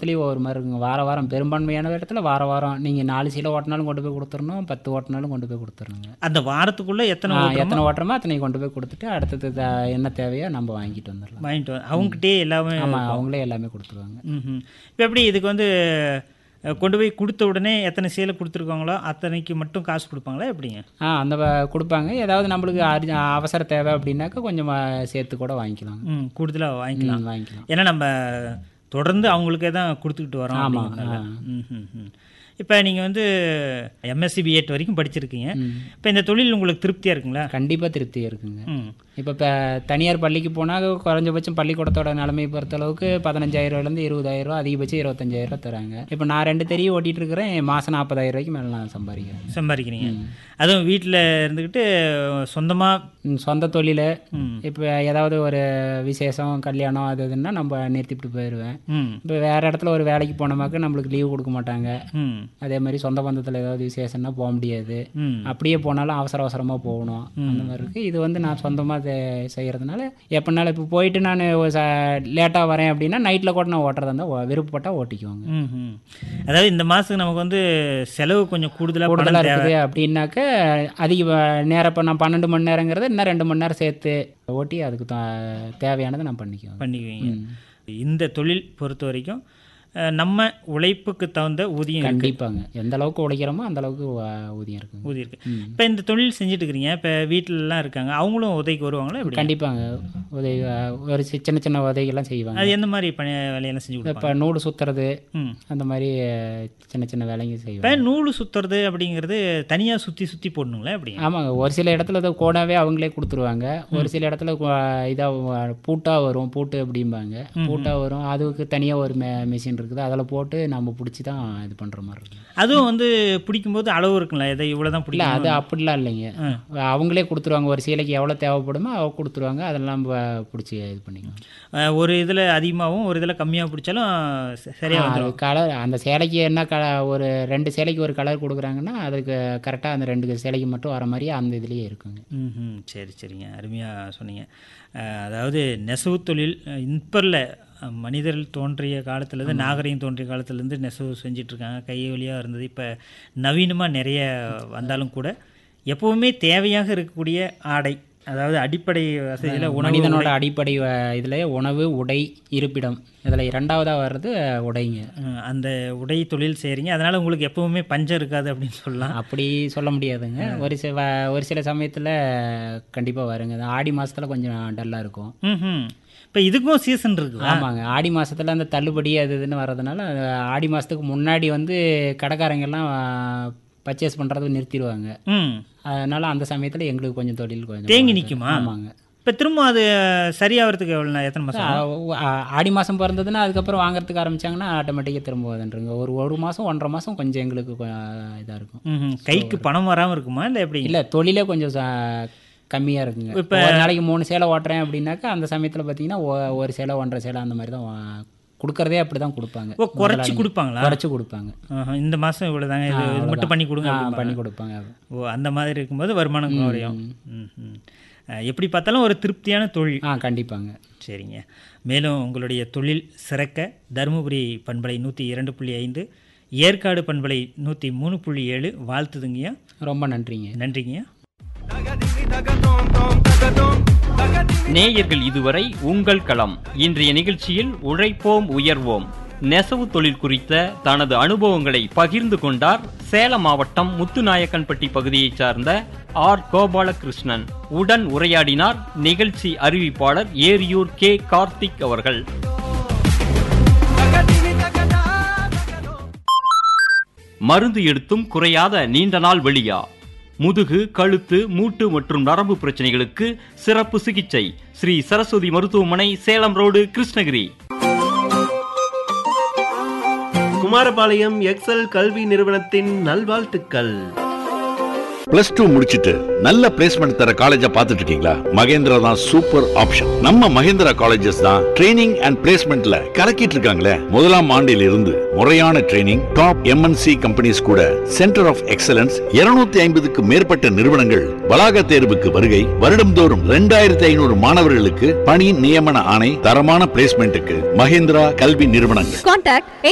இடத்துலையும் ஒவ்வொரு மாதிரி இருக்குங்க வார வாரம் பெரும்பான்மையான இடத்துல வார வாரம் நீங்கள் நாலு சீலை ஓட்டினாலும் கொண்டு போய் கொடுத்துடணும் பத்து ஓட்டினாலும் கொண்டு போய் கொடுத்துடணுங்க அந்த வாரத்துக்குள்ள எத்தனை ஆ, ஓட்டுறோமோ எத்தனை ஓட்டுறமோ அத்தனை கொண்டு போய் கொடுத்துட்டு அடுத்தது த- என்ன தேவையோ நம்ம வாங்கிட்டு வந்துடலாம் வாங்கிட்டு வந்து அவங்ககிட்டயே எல்லாமே ஆமாம் அவங்களே எல்லாமே கொடுத்துருவாங்க ம்ஹும். இப்போ எப்படி இதுக்கு வந்து அஹ், கொண்டு போய் கொடுத்த உடனே எத்தனை சேலை கொடுத்துருக்காங்களோ அத்தனைக்கு மட்டும் காசு கொடுப்பாங்களா எப்படிங்க ஆ அந்த வ- கொடுப்பாங்க ஏதாவது நம்மளுக்கு அர்ஜ அவசர தேவை அப்படின்னாக்கா கொஞ்சம் வ- சேர்த்து கூட வாங்கிக்கலாம் ம் கூடுதலாக வாங்கிக்கலாம் ம், வாங்கிக்கலாம் ஏன்னா நம்ம தொடர்ந்து அவங்களுக்கே தான் கொடுத்துக்கிட்டு வரோம் ஆமா, அப்படிங்கிறனால. ம், ம், ம். இப்போ நீங்கள் வந்து எம்எஸ்சி பிஎட் வரைக்கும் படிச்சிருக்கீங்க ம். இப்போ இந்த தொழில் உங்களுக்கு திருப்தியாக இருக்குங்களா கண்டிப்பாக திருப்தியாக இருக்குங்க ம் இப்போ இப்போ தனியார் பள்ளிக்கு போனால் குறைஞ்சபட்சம் பள்ளிக்கூடத்தோட நிலைமை பொறுத்த அளவுக்கு பதினஞ்சாயிரூவாலேருந்து இருபதாயிரரூவா அதிகபட்சம் இருபத்தஞ்சாயிரரூவா தராங்க இப்போ நான் ரெண்டு தெரிய ஓட்டிகிட்டு இருக்கிறேன் மாதம் நாற்பதாயிரம் ரூபாய்க்கு மேலே நான் சம்பாதிக்கிறேன் சம்பாதிக்கிறீங்க அதுவும் வீட்டில் இருந்துக்கிட்டு சொந்தமாக ம், சொந்த தொழில் ம் இப்போ ஏதாவது ஒரு விசேஷம் கல்யாணம் அது இதுன்னா நம்ம நிறுத்திவிட்டு போயிடுவேன் ம் இப்போ வேறு இடத்துல ஒரு வேலைக்கு போனோமாக்க நம்மளுக்கு லீவு கொடுக்க மாட்டாங்க ம் அதே மாதிரி சொந்த பந்தத்தில் ஏதாவது விசேஷம்னா போக முடியாது ம் அப்படியே போனாலும் அவசர அவசரமாக போகணும் அந்த மாதிரி இருக்குது இது வந்து நான் சொந்தமாக செய்கிறதுனால எப்படினாலும் இப்போ போயிட்டு நான் லேட்டாக வரேன் அப்படின்னா நைட்டில் கூட நான் ஓட்டுறதா இருந்தால் விருப்பப்பட்டால் ஓட்டிக்குவாங்க ம் ம் அதாவது இந்த மாதத்துக்கு நமக்கு வந்து செலவு கொஞ்சம் கூடுதலாக கூடுதலாக பணம் தேவை இருக்குது அப்படின்னாக்க அதிக வ- நேரம் இப்போ நான் பன்னெண்டு மணி நேரங்கிறது இன்னும் ரெண்டு மணி நேரம் சேர்த்து ஓட்டி அதுக்கு தா- தேவையானதை நான் பண்ணிக்குவேன் பண்ணிக்குவீங்க இந்த தொழில் பொறுத்த வரைக்கும் அஹ், நம்ம உழைப்புக்கு தகுந்த ஊதியம் இருக்கு. கண்டிப்பாங்க எந்த அளவுக்கு உழைக்கிறோமோ அந்த அளவுக்கு வ- ஊதியம் இருக்குங்க ஊதியம் இருக்கு இப்போ இந்த தொழில் செஞ்சுட்டு இருக்கிறீங்க இப்போ வீட்டிலலாம் இருக்காங்க அவங்களும் உதவிக்கு வருவாங்களா எப்படி கண்டிப்பாங்க உதவி ஒரு சி- சின்ன சின்ன உதவிகள்லாம் செய்வாங்க அது எந்த மாதிரி பணி வேலையெல்லாம் செஞ்சு கொடுப்பாங்க இப்போ நூடு சுற்றுறது ம் அந்த மாதிரி அஹ், சின்ன சின்ன வேலைங்க செய்வாங்க இப்போ நூல் சுற்றுறது அப்படிங்கிறது தனியாக சுற்றி சுற்றி போடணுங்களா எப்படி ஆமாங்க ஒரு சில இடத்துல அதை கோடாவே அவங்களே கொடுத்துருவாங்க ஒரு சில இடத்துல இதாக பூட்டாக வரும் பூட்டு அப்படிம்பாங்க பூட்டாக வரும் அதுக்கு தனியாக ஒரு மெ மிஷின் இருக்குது அதில் போட்டு நம்ம பிடிச்சி தான் இது பண்ணுற மாதிரி இருக்கும் அதுவும் வந்து பிடிக்கும்போது அளவு இருக்குங்களா எதை இவ்வளோ தான் இல்லை பிடிக்கும் அது அப்படிலாம் இல்லைங்க அவங்களே கொடுத்துருவாங்க ஒரு சீலைக்கு எவ்வளோ தேவைப்படுமோ அவ கொடுத்துருவாங்க அதெல்லாம் நம்ம பிடிச்சி இது பண்ணிக்கலாம் அஹ், ஒரு இதில் அதிகமாகவும் ஒரு இதில் கம்மியாக பிடிச்சாலும் ச- சரியா அது வந்துடும் கலர் அந்த சேலைக்கு என்ன க ஒரு ரெண்டு சேலைக்கு ஒரு கலர் கொடுக்குறாங்கன்னா அதுக்கு கரெக்டாக அந்த ரெண்டு சேலைக்கு மட்டும் வர மாதிரியே அந்த இதுலேயே இருக்குங்க ம் சரி சரிங்க அருமையாக சொன்னீங்க அஹ், அதாவது நெசவு தொழில் இப்பரில் மனிதர்கள் தோன்றிய காலத்துலேருந்து நாகரிகம் தோன்றிய காலத்துலேருந்து நெசவு செஞ்சுட்டு இருக்காங்க கை வழியாக இருந்தது இப்போ நவீனமாக நிறைய வந்தாலும் கூட எப்போவுமே தேவையாக இருக்கக்கூடிய ஆடை அதாவது அடிப்படை வசதியில் உணவு மனிதனோட அடிப்படை இதில் உணவு உடை இருப்பிடம் இதில் இரண்டாவதாக வர்றது உடைங்க அஹ், அந்த உடை தொழில் செய்கிறீங்க அதனால் உங்களுக்கு எப்போவுமே பஞ்சம் இருக்காது அப்படின்னு சொல்லலாம் அப்படி சொல்ல முடியாதுங்க ஒரு சில வ- ஒரு சில சமயத்தில் கண்டிப்பாக வருங்க இந்த ஆடி மாதத்தில் கொஞ்சம் டல்லாக இருக்கும் ம் இப்போ இதுக்கும் சீசன் இருக்குதா ஆமாங்க ஆடி மாதத்தில் அந்த தள்ளுபடி அது இதுன்னு வர்றதுனால அது ஆடி மாதத்துக்கு முன்னாடி வந்து கடைக்காரங்கெல்லாம் பர்ச்சேஸ் பண்ணுறது நிறுத்திடுவாங்க ம் அதனால் அந்த சமயத்தில் எங்களுக்கு கொஞ்சம் தொழில் கொஞ்சம் தேங்கி நிக்குமா? ஆமாங்க இப்போ திரும்ப அது சரியாகிறதுக்கு எவ்வளோ நா- எத்தனை மாதம் ஆ, ஆ- ஆடி மாதம் பிறந்ததுன்னா அதுக்கப்புறம் வாங்குறதுக்கு ஆரம்பிச்சாங்கன்னா ஆட்டோமேட்டிக்காக திரும்ப வந்துருங்க ஒரு ஒரு மாதம் ஒன்றரை மாதம் கொஞ்சம் எங்களுக்கு இதாக இருக்கும் ம்ஹும். கைக்கு பணம் வராமல் இருக்குமா இல்லை எப்படி இல்லை தொழிலே கொஞ்சம் கம்மியாக இருக்குங்க இப்போ ஒரு நாளைக்கு மூணு சேலை ஓட்டுறேன் அப்படின்னாக்கா அந்த சமயத்தில் பார்த்தீங்கன்னா ஒ- ஒரு சேலை ஒன்றரை சேலை அந்த மாதிரி தான் வா- கொடுக்கறதே அப்படி தான் கொடுப்பாங்க ஓ குறைச்சி கொடுப்பாங்களா குறைச்சி கொடுப்பாங்க ஆஹா, இந்த மாதம் இவ்வளோ தாங்க இது இது மட்டும் பண்ணி கொடுங்க ஆ, அப்படிம்பாங்க. பண்ணி கொடுப்பாங்க ஓ அந்த மாதிரி இருக்கும்போது வருமானம் குறையும் ம்ஹும். அஹ், எப்படி பார்த்தாலும் ஒரு திருப்தியான தொழில் ஆ கண்டிப்பாங்க சரிங்க மேலும் உங்களுடைய தொழில் சிறக்க தருமபுரி பண்பலை நூற்றி இரண்டு புள்ளி ஐந்து ஏற்காடு பண்பலை நூற்றி மூணு புள்ளி ஏழு வாழ்த்துதுங்கய்யா ரொம்ப நன்றிங்க நன்றிங்கய்யா நேயர்கள் இதுவரை உங்கள் களம் இன்றைய நிகழ்ச்சியில் உழைப்போம் உயர்வோம் நெசவு தொழில் குறித்த தனது அனுபவங்களை பகிர்ந்து கொண்டார் சேலம் மாவட்டம் முத்துநாயக்கன்பட்டி பகுதியைச் சார்ந்த ஆர் கோபாலகிருஷ்ணன் உடன் உரையாடினார் நிகழ்ச்சி அறிவிப்பாளர் ஏரியூர் கே கார்த்திக் அவர்கள் மருந்து எடுத்தும் குறையாத நீண்ட நாள் வெளியா முதுகு கழுத்து மூட்டு மற்றும் நரம்பு பிரச்சனைகளுக்கு சிறப்பு சிகிச்சை ஸ்ரீ சரஸ்வதி மருத்துவமனை சேலம் ரோடு கிருஷ்ணகிரி குமாரபாளையம் எக்ஸல் கல்வி நிறுவனத்தின் நல்வாழ்த்துக்கள் பிளஸ் டூ முடிச்சிட்டு நல்ல பிளேஸ்மெண்ட் தர காலேஜா பார்த்துட்டு இருக்கீங்களா மகேந்திரா தான் சூப்பர் ஆப்ஷன் நம்ம மகேந்திரா காலேஜஸ் தான் ட்ரைனிங் அண்ட் பிளேஸ்மெண்ட்ல கலக்கிட்டு இருக்காங்களே முதலாம் ஆண்டில் இருந்து முறையான ட்ரைனிங் டாப் எம்என்சி கம்பெனிஸ் கூட சென்டர் ஆஃப் எக்ஸலன்ஸ் 250 ஐம்பதுக்கு மேற்பட்ட நிறுவனங்கள் வளாக தேர்வுக்கு வருகை வருடம்தோறும் ரெண்டாயிரத்தி ஐநூறு மாணவர்களுக்கு பணி நியமன ஆணை தரமான பிளேஸ்மெண்ட்டுக்கு மகேந்திரா கல்வி நிறுவனங்கள் Contact